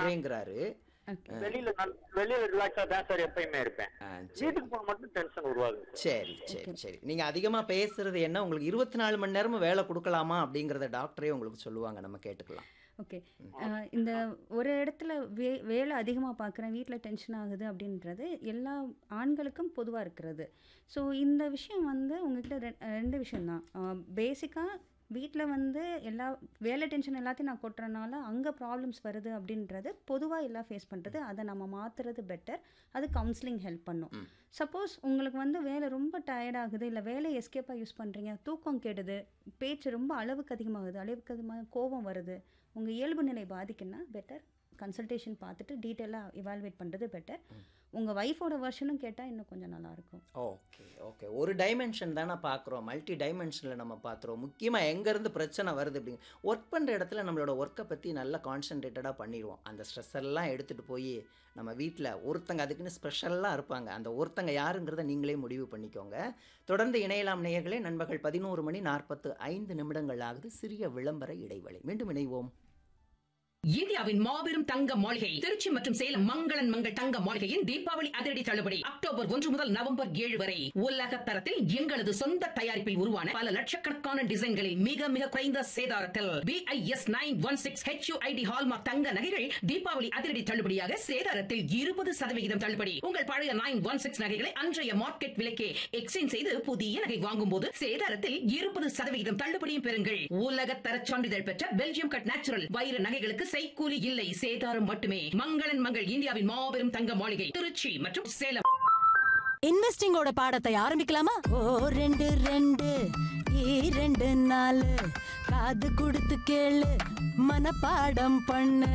சொல்றேங்கிறாரு okay வெளியில நல்- வெளியில ரிலாக்ஸா தான் சார் எப்பயுமே இருப்பேன் ஆ, சரி வீட்டுக்கு போக மட்டும் டென்ஷன் உருவாகுது சார். சரி சரி சரி நீங்க அதிகமா பேசுறது என்ன உங்களுக்கு இருபத்தி நாலு மணி நேரமும் வேலை கொடுக்கலாமா அப்படிங்கறத டாக்டரே உங்களுக்கு சொல்லுவாங்க நம்ம கேட்டுக்கலாம் ஓகே அஹ் இந்த ஒரு இடத்துல வே வேலை அதிகமாக பார்க்குறேன் வீட்டில் டென்ஷன் ஆகுது அப்படின்றது எல்லா ஆண்களுக்கும் பொதுவாக இருக்கிறது ஸோ இந்த விஷயம் வந்து உங்ககிட்ட ரெ ரெண்டு விஷயந்தான் பேசிக்காக வீட்டில் வந்து எல்லா வேலை டென்ஷன் எல்லாத்தையும் நான் கொட்டுறனால அங்கே ப்ராப்ளம்ஸ் வருது அப்படின்றது பொதுவாக எல்லாம் ஃபேஸ் பண்ணுறது அதை நம்ம மாற்றுறது பெட்டர் அது கவுன்சிலிங் ஹெல்ப் பண்ணும் ம். சப்போஸ் உங்களுக்கு வந்து வேலை ரொம்ப டயர்ட் ஆகுது இல்லை வேலை எஸ்கேப்பாக யூஸ் பண்ணுறீங்க தூக்கம் கெடுது பேச்சு ரொம்ப அளவுக்கு அதிகமாகுது அளவுக்கு அதிகமாக கோபம் வருது உங்கள் இயல்பு நிலை பாதிக்குன்னா பெட்டர் கன்சல்டேஷன் பார்த்துட்டு டீட்டெயிலாக இவால்வேட் பண்ணுறது பெட்டர் உங்கள் ஒய்ஃபோட வெர்ஷனும் கேட்டால் இன்னும் கொஞ்சம் நல்லாயிருக்கும் ஓகே ஓகே ஒரு டைமென்ஷன் தானே பார்க்குறோம் மல்டி டைமென்ஷனில் நம்ம பார்க்குறோம் முக்கியமாக எங்கேருந்து பிரச்சனை வருது அப்படிங்க ஒர்க் பண்ணுற இடத்துல நம்மளோட ஒர்க்கை பற்றி நல்லா கான்சென்ட்ரேட்டடாக பண்ணிடுவோம் அந்த ஸ்ட்ரெஸ் எல்லாம் எடுத்துகிட்டு போய் நம்ம வீட்டில் ஒருத்தங்க அதுக்குன்னு ஸ்பெஷலாக இருப்பாங்க அந்த ஒருத்தங்க யாருங்கிறத நீங்களே முடிவு பண்ணிக்கோங்க தொடர்ந்து இணையலாம் நேயர்களே நண்பர்கள் பதினோரு மணி நாற்பத்து ஐந்து நிமிடங்கள் ஆகுது சிறிய விளம்பர இடைவெளி மீண்டும் இணைவோம் இந்தியாவின் மாபெரும் தங்க மாளிகை திருச்சி மற்றும் சேலம் மங்களன் மங்கள் தங்க மாளிகையின் தீபாவளி அதிரடி தள்ளுபடி அக்டோபர் ஒன்று முதல் நவம்பர் ஏழு வரை உலக தரத்தில் எங்களது சொந்த தயாரிப்பில் உருவான பல லட்சக்கணக்கான டிசைன்களில் மிக மிக குறைந்த சேதாரத்தில் BIS nine one six HUID hallmark தங்க நகைகள் தீபாவளி அதிரடி தள்ளுபடியாக சேதாரத்தில் இருபது சதவிகிதம் தள்ளுபடி உங்கள் பழைய நைன் ஒன் சிக்ஸ் நகைகளை அன்றைய மார்க்கெட் விலைக்கே எக்ஸ்சேஞ்ச் செய்து புதிய நகை வாங்கும் போது சேதாரத்தில் இருபது சதவிகிதம் தள்ளுபடியும் பெறுங்கள் உலக தரச் சான்றிதழ் பெற்ற பெல்ஜியம் கட் நேச்சுரல் வைர நகைகளுக்கு செய்கூலி இல்லை சேதாரம் மட்டுமே மங்களன் மங்கள் இந்தியாவின் மாபெரும் தங்க மாளிகை திருச்சி மற்றும் சேலம் இன்வெஸ்டிங்கோட பாடத்தை ஆரம்பிக்கலாமா ஓ ரெண்டு ரெண்டு இரண்டு நாலு காது கொடுத்து கேளு மனப்பாடம் பண்ணு